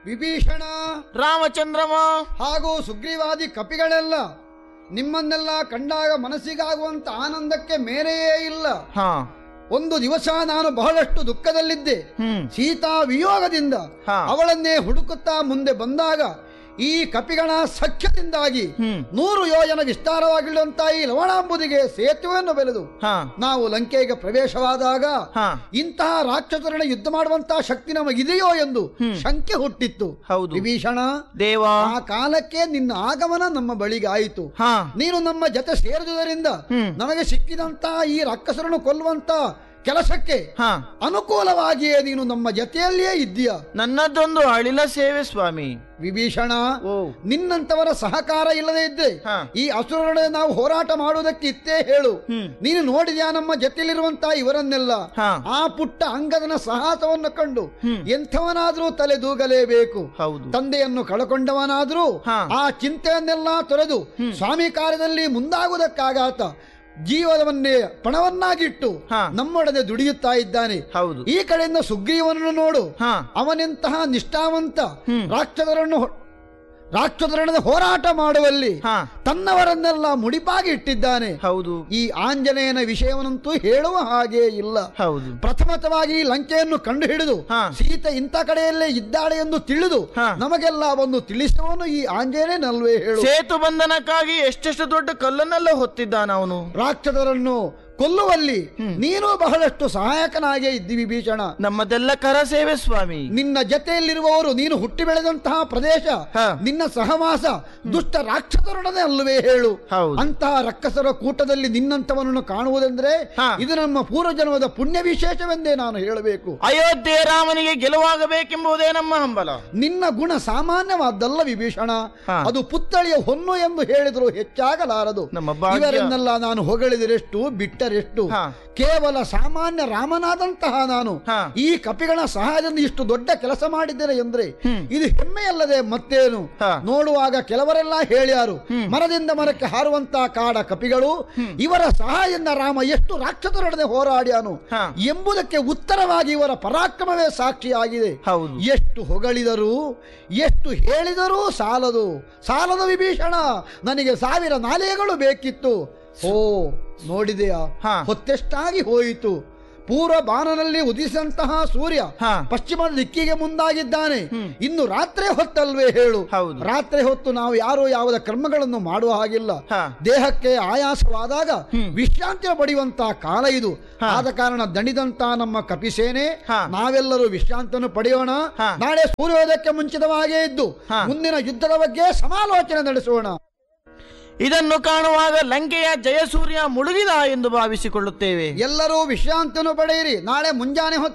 ವಿಭೀಷಣ ರಾಮಚಂದ್ರಮ ಹಾಗೂ ಸುಗ್ರೀವಾದಿ ಕಪಿಗಳೆಲ್ಲ ನಿಮ್ಮನ್ನೆಲ್ಲ ಕಂಡಾಗ ಮನಸ್ಸಿಗಾಗುವಂತ ಆನಂದಕ್ಕೆ ಮೇರೆಯೇ ಇಲ್ಲ ಹಾ ಒಂದು ದಿವಸ ನಾನು ಬಹಳಷ್ಟು ದುಃಖದಲ್ಲಿದ್ದೆ ಹ್ಮ್ ಸೀತಾ ವಿಯೋಗದಿಂದ ಹಾ. ಅವಳನ್ನೇ ಹುಡುಕುತ್ತಾ ಮುಂದೆ ಬಂದಾಗ ಈ ಕಪಿಗಳ ಸಖ್ಯದಿಂದಾಗಿ ಹ್ಮ್ ನೂರು ಯೋಜನ ವಿಸ್ತಾರವಾಗಿರುವಂತ ಈ ಲವಣಾಂಬುದಿಗೆ ಸೇತುವೆಯನ್ನು ಬೆಳೆದು ಹಾ ನಾವು ಲಂಕೆಗೆ ಪ್ರವೇಶವಾದಾಗ ಹಾ ಇಂತಹ ರಾಕ್ಷಸರನ್ನ ಯುದ್ಧ ಮಾಡುವಂತಹ ಶಕ್ತಿ ನಮಗಿದೆಯೋ ಎಂದು ಶಂಕೆ ಹುಟ್ಟಿತ್ತು ಹೌದು. ವಿಭೀಷಣ ದೇವ ಆ ಕಾಲಕ್ಕೆ ನಿನ್ನ ಆಗಮನ ನಮ್ಮ ಬಳಿಗೆ ಆಯಿತು ಹಾ ನೀನು ನಮ್ಮ ಜೊತೆ ಸೇರಿದುದರಿಂದ ಹ್ಮ್. ನಮಗೆ ಸಿಕ್ಕಿದಂತಹ ಈ ರಾಕ್ಷಸರನ್ನು ಕೊಲ್ಲುವಂತ ಕೆಲಸಕ್ಕೆ ಹಾ ಅನುಕೂಲವಾಗಿಯೇ ನೀನು ನಮ್ಮ ಜೊತೆಯಲ್ಲಿಯೇ ಇದ್ದೀಯ ನನ್ನದೊಂದು ಅಳಿಲ ಸೇವೆ ಸ್ವಾಮಿ ವಿಭೀಷಣ ಓ ನಿನ್ನಂತವರ ಸಹಕಾರ ಇಲ್ಲದೆ ಇದ್ದೆ ಹಾ. ಈ ಅಸುರರೊಡನೆ ನಾವು ಹೋರಾಟ ಮಾಡುವುದಕ್ಕೆ ಇತ್ತೇ ಹೇಳು ಹ್ಮ್. ನೀನು ನೋಡಿದ್ಯಾ ನಮ್ಮ ಜೊತೆಲಿರುವಂತಹ ಇವರನ್ನೆಲ್ಲ ಹಾ ಆ ಪುಟ್ಟ ಅಂಗದನ ಸಾಹಸವನ್ನು ಕಂಡು ಹ್ಮ್. ಎಂಥವನಾದ್ರೂ ತಲೆ ದೂಗಲೇಬೇಕು ಹೌದು ತಂದೆಯನ್ನು ಕಳಕೊಂಡವನಾದ್ರೂ ಹಾ. ಆ ಚಿಂತೆಯನ್ನೆಲ್ಲ ತೊರೆದು ಸ್ವಾಮಿ ಕಾರ್ಯದಲ್ಲಿ ಮುಂದಾಗುವುದಕ್ಕಾಗಾತ ಜೀವನವನ್ನೇ ಪಣವನ್ನಾಗಿಟ್ಟು ಹಾ. ನಮ್ಮೊಡನೆ ದುಡಿಯುತ್ತಾ ಇದ್ದಾನೆ ಹೌದು ಈ ಕಡೆಯಿಂದ ಸುಗ್ರೀವನನ್ನು ನೋಡು ಹಾ ಅವನೆಂತಹ ನಿಷ್ಠಾವಂತ ಹ್ಮ್. ರಾಕ್ಷಸರನ್ನು ಹೊ- ರಾಕ್ಷಸರೊಡನೆ ಹೋರಾಟ ಮಾಡುವಲ್ಲಿ ಹಾ ತನ್ನವರನ್ನೆಲ್ಲ ಮುಡಿಪಾಗಿ ಇಟ್ಟಿದ್ದಾನೆ ಹೌದು ಈ ಆಂಜನೇಯನ ವಿಷಯವನ್ನಂತೂ ಹೇಳುವ ಹಾಗೆ ಇಲ್ಲ ಹೌದು ಪ್ರಥಮತವಾಗಿ ಲಂಕೆಯನ್ನು ಕಂಡು ಹಿಡಿದು ಹಾ. ಸೀತೆ ಇಂಥ ಕಡೆಯಲ್ಲೇ ಇದ್ದಾಳೆ ಎಂದು ತಿಳಿದು ಹಾ. ನಮಗೆಲ್ಲ ಒಂದು ತಿಳಿಸುವನು ಈ ಆಂಜನೇಯನಲ್ವೇ ಹೇಳು ಸೇತು ಬಂಧನಕ್ಕಾಗಿ ಎಷ್ಟೆಷ್ಟು ದೊಡ್ಡ ಕಲ್ಲನ್ನೆಲ್ಲ ಹೊತ್ತಿದ್ದಾನ ಅವನು ರಾಕ್ಷಸರನ್ನು ಕೊಲ್ಲುವಲ್ಲಿ ನೀನು ಬಹಳಷ್ಟು ಸಹಾಯಕನಾಗೇ ಇದ್ದಿ ವಿಭೀಷಣ ನಮ್ಮದೆಲ್ಲ ಕರ ಸೇವೆ ಸ್ವಾಮಿ ನಿನ್ನ ಜತೆಯಲ್ಲಿರುವವರು ನೀನು ಹುಟ್ಟಿ ಬೆಳೆದಂತಹ ಪ್ರದೇಶ ಹಾ. ನಿನ್ನ ಸಹವಾಸ ದುಷ್ಟ ರಾಕ್ಷಸರೊಡನೆ ಅಲ್ಲವೇ ಹೇಳು ಹೌದು. ಅಂತಹ ರಕ್ಕಸರ ಕೂಟದಲ್ಲಿ ನಿನ್ನಂತವನನ್ನು ಕಾಣುವುದೆಂದ್ರೆ ಹಾ. ಇದು ನಮ್ಮ ಪೂರ್ವಜನ್ಮದ ಪುಣ್ಯ ವಿಶೇಷವೆಂದೇ ನಾನು ಹೇಳಬೇಕು ಅಯೋಧ್ಯೆ ರಾಮನಿಗೆ ಗೆಲುವಾಗಬೇಕೆಂಬುದೇ ನಮ್ಮ ಹಂಬಲ ನಿನ್ನ ಗುಣ ಸಾಮಾನ್ಯವಾದ್ದಲ್ಲ ವಿಭೀಷಣ ಹಾ. ಅದು ಪುತ್ತಳಿಯ ಹೊನ್ನು ಎಂದು ಹೇಳಿದ್ರು ಹೆಚ್ಚಾಗಲಾರದು ನಮ್ಮ ಭಾಗ್ಯ. ಇವರನ್ನೆಲ್ಲ ನಾನು ಹೊಗಳಿದರೆಷ್ಟು ಬಿಟ್ಟರೆಷ್ಟು ಹಾ. ಕೇವಲ ಸಾಮಾನ್ಯ ರಾಮನಾದಂತಹ ನಾನು ಹಾ. ಈ ಕಪಿಗಳ ಸಹಾಯದಿಂದ ಇಷ್ಟು ದೊಡ್ಡ ಕೆಲಸ ಮಾಡಿದ್ದೇನೆ ಎಂದ್ರೆ ಹ್ಮ್. ಇದು ಹೆಮ್ಮೆಯಲ್ಲದೆ ಮತ್ತೇನು ಹಾ. ನೋಡುವಾಗ ಕೆಲವರೆಲ್ಲ ಹೇಳ್ಯಾರು ಮರದಿಂದ ಮರಕ್ಕೆ ಹಾರುವಂತಹ ಕಾಡ ಕಪಿಗಳು ಇವರ ಸಹಾಯದಿಂದ ರಾಮ ಎಷ್ಟು ರಾಕ್ಷಸರೊಡನೆ ಹೋರಾಡ್ಯಾನು ಹಾ. ಎಂಬುದಕ್ಕೆ ಉತ್ತರವಾಗಿ ಇವರ ಪರಾಕ್ರಮವೇ ಸಾಕ್ಷಿಯಾಗಿದೆ ಹೌದು ಎಷ್ಟು ಹೊಗಳಿದರೂ ಎಷ್ಟು ಹೇಳಿದರೂ ಸಾಲದು ಸಾಲದು ವಿಭೀಷಣ ನನಗೆ ಸಾವಿರ ನಾಲೆಗಳು ಬೇಕಿತ್ತು ಓ ನೋಡಿದೆಯಾ ಹಾ. ಹೊತ್ತೆಷ್ಟಾಗಿ ಹೋಯಿತು ಪೂರ್ವ ಬಾನನಲ್ಲಿ ಉದಿಸಂತಹ ಸೂರ್ಯ ಹಾ. ಪಶ್ಚಿಮದ ದಿಕ್ಕಿಗೆ ಮುಂದಾಗಿದ್ದಾನೆ ಇನ್ನು ರಾತ್ರಿ ಹೊತ್ತಲ್ವೇ ಹೇಳು ಹೌದು. ರಾತ್ರಿ ಹೊತ್ತು ನಾವು ಯಾರು ಯಾವುದ ಕರ್ಮಗಳನ್ನು ಮಾಡುವ ಹಾಗಿಲ್ಲ ಹಾ. ದೇಹಕ್ಕೆ ಆಯಾಸವಾದಾಗ ವಿಶ್ರಾಂತಿ ಪಡೆಯುವಂತಹ ಕಾಲ ಇದು ಆದ ಕಾರಣ ದಣಿದಂತ ನಮ್ಮ ಕಪಿಸೇನೆ ಹಾ. ನಾವೆಲ್ಲರೂ ವಿಶ್ರಾಂತಿಯನ್ನು ಪಡೆಯೋಣ ಹಾ. ನಾಳೆ ಸೂರ್ಯೋದಯಕ್ಕೆ ಮುಂಚಿತವಾಗೇ ಇದ್ದು ಹಾ. ಮುಂದಿನ ಯುದ್ಧದ ಬಗ್ಗೆ ಸಮಾಲೋಚನೆ ನಡೆಸೋಣ ಇದನ್ನು ಕಾಣುವಾಗ ಲಂಕೆಯ ಜಯಸೂರ್ಯ ಮುಳುಗಿದ ಎಂದು ಭಾವಿಸಿಕೊಳ್ಳುತ್ತೇವೆ ಎಲ್ಲರೂ ವಿಶ್ರಾಂತಿಯನ್ನು ಪಡೆಯಿರಿ ನಾಳೆ ಮುಂಜಾನೆ ಹೊತ್ತು